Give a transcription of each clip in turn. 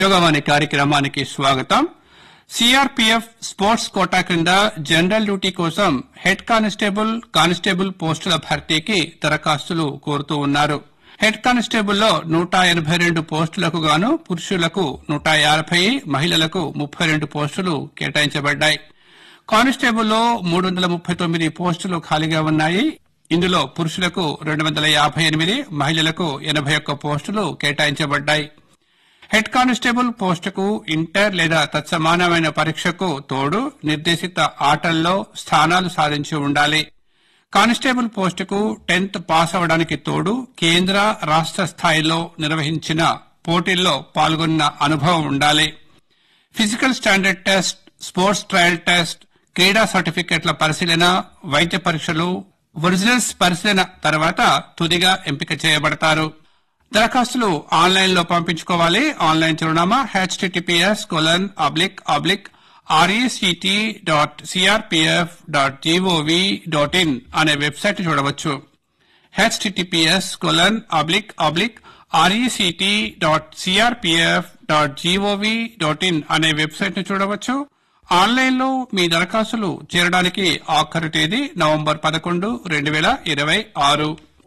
యోగవాణి కార్యక్రమానికి స్వాగతం CRPF sports quota క్రింద జనరల్ డ్యూటీ కోసం హెడ్ కానిస్టేబుల్ కానిస్టేబుల్ పోస్టుల భర్తీకి దరఖాస్తులు కోరుతూ ఉన్నారు హెడ్ కానిస్టేబుల్లో నూట ఎనభై రెండు పోస్టులకు గాను పురుషులకు నూట యాభై మహిళలకు ముప్పై రెండు పోస్టులు కేటాయించబడ్డాయి కానిస్టేబుల్లో మూడు వందల ముప్పై తొమ్మిది పోస్టులు ఖాళీగా ఉన్నాయి ఇందులో పురుషులకు రెండు వందల యాభై ఎనిమిది మహిళలకు ఎనభై ఒక్క పోస్టులు కేటాయించబడ్డాయి హెడ్ కానిస్టేబుల్ పోస్టుకు ఇంటర్ లేదా తత్సమానమైన పరీక్షకు తోడు నిర్దేశిత ఆటల్లో స్థానాలు సాధించి ఉండాలి కానిస్టేబుల్ పోస్టుకు టెన్త్ పాస్ అవడానికి తోడు కేంద్ర రాష్ట్ర స్థాయిలో నిర్వహించిన పోటీల్లో పాల్గొన్న అనుభవం ఉండాలి physical standard test sports trial test క్రీడా సర్టిఫికెట్ల పరిశీలన వైద్య పరీక్షలు ఒరిజినల్స్ పరిశీలన తర్వాత తుదిగా ఎంపిక చేయబడతారు దరఖాస్తులు ఆన్లైన్ లో పంపించుకోవాలి ఆన్లైన్ చిరునామా HTTPS colon oblique oblique RECT dot CRPF dot GOV dot in అనే వెబ్సైట్ చూడవచ్చు HTTPS colon oblique oblique RECT dot CRPF dot GOV dot in అనే వెబ్సైట్ ను చూడవచ్చు ఆన్లైన్ లో మీ దరఖాస్తులు చేరడానికి ఆఖరు తేదీ నవంబర్ పదకొండు రెండు వేల ఇరవై ఆరు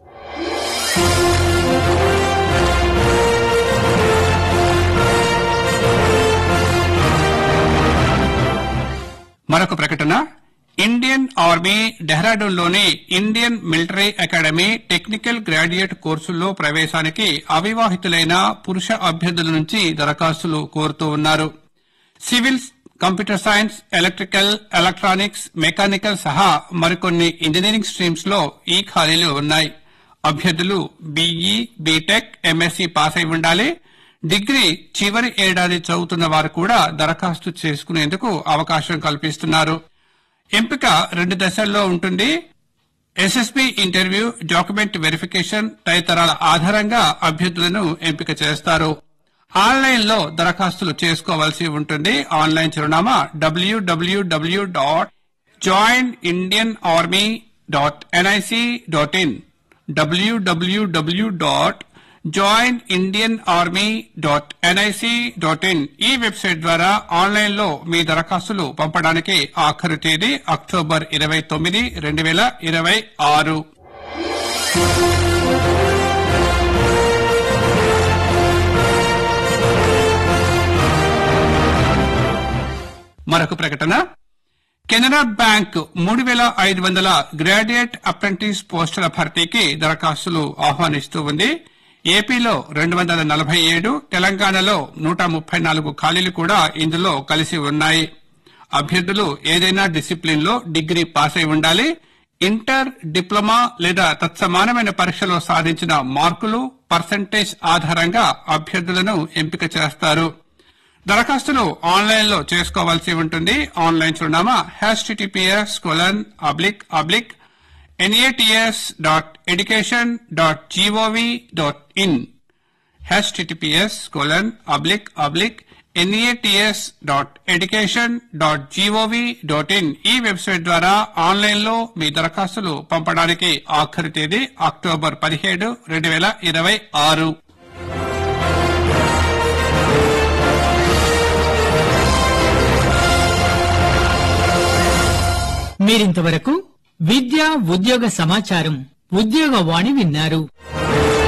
మరొక ప్రకటన ఇండియన్ ఆర్మీ డెహ్రాడూన్ లోని Indian military academy technical graduate కోర్సుల్లో ప్రవేశానికి అవివాహితులైన పురుష అభ్యర్థుల నుంచి దరఖాస్తులు కోరుతూ ఉన్నారు civils computer science electrical electronics mechanical సహా మరికొన్ని ఇంజనీరింగ్ స్ట్రీమ్స్ లో ఈ ఖాళీలు ఉన్నాయి అభ్యర్థులు బీఈ బీటెక్ ఎంఎస్సీ పాస్ అయి ఉండాలి డిగ్రీ చివరి ఏడాది చదువుతున్న వారు కూడా దరఖాస్తు చేసుకునేందుకు అవకాశం కల్పిస్తున్నారు ఎంపిక రెండు దశల్లో ఉంటుంది ఎస్ఎస్బి ఇంటర్వ్యూ డాక్యుమెంట్ వెరిఫికేషన్ తదితరాల ఆధారంగా అభ్యర్థులను ఎంపిక చేస్తారు ఆన్లైన్ లో దరఖాస్తులు చేసుకోవాల్సి ఉంటుంది ఆన్లైన్ చిరునామా WWW dot join Indian army dot NIC dot in WWW dot join Indian army dot NIC dot in ఈ వెబ్సైట్ ద్వారా ఆన్లైన్ లో మీ దరఖాస్తులు పంపడానికి ఆఖరు తేదీ అక్టోబర్ ఇరవై తొమ్మిది రెండు వేల ఇరవై ఆరు మరొక ప్రకటన కెనరా బ్యాంక్ మూడు వేల ఐదు వందల గ్రాడ్యుయేట్ అప్రెంటిస్ పోస్టుల భర్తీకి దరఖాస్తులు ఆహ్వానిస్తూ ఉంది ఏపీలో రెండు వందల నలభై ఏడు తెలంగాణలో నూట ముప్పై నాలుగు ఖాళీలు కూడా ఇందులో కలిసి ఉన్నాయి అభ్యర్థులు ఏదైనా డిసిప్లిన్ లో డిగ్రీ పాస్ అయి ఉండాలి ఇంటర్ డిప్లొమా లేదా తత్సమానమైన పరీక్షలో సాధించిన మార్కులు పర్సంటేజ్ ఆధారంగా అభ్యర్థులను ఎంపిక చేస్తారు దరఖాస్తులు ఆన్లైన్ లో చేసుకోవాల్సి ఉంటుంది ఆన్లైన్ చిరునామా HTTPS colon oblique oblique NATS dot education dot GOV dot in HTTPS colon oblique oblique NATS dot education dot GOV dot in ఈ వెబ్సైట్ ద్వారా ఆన్లైన్ లో మీ దరఖాస్తులు పంపడానికి ఆఖరి తేదీ అక్టోబర్ పదిహేడు రెండు వేల ఇరవై ఆరు మీరింతవరకు విద్య ఉద్యోగ సమాచారం ఉద్యోగ వాణి విన్నారు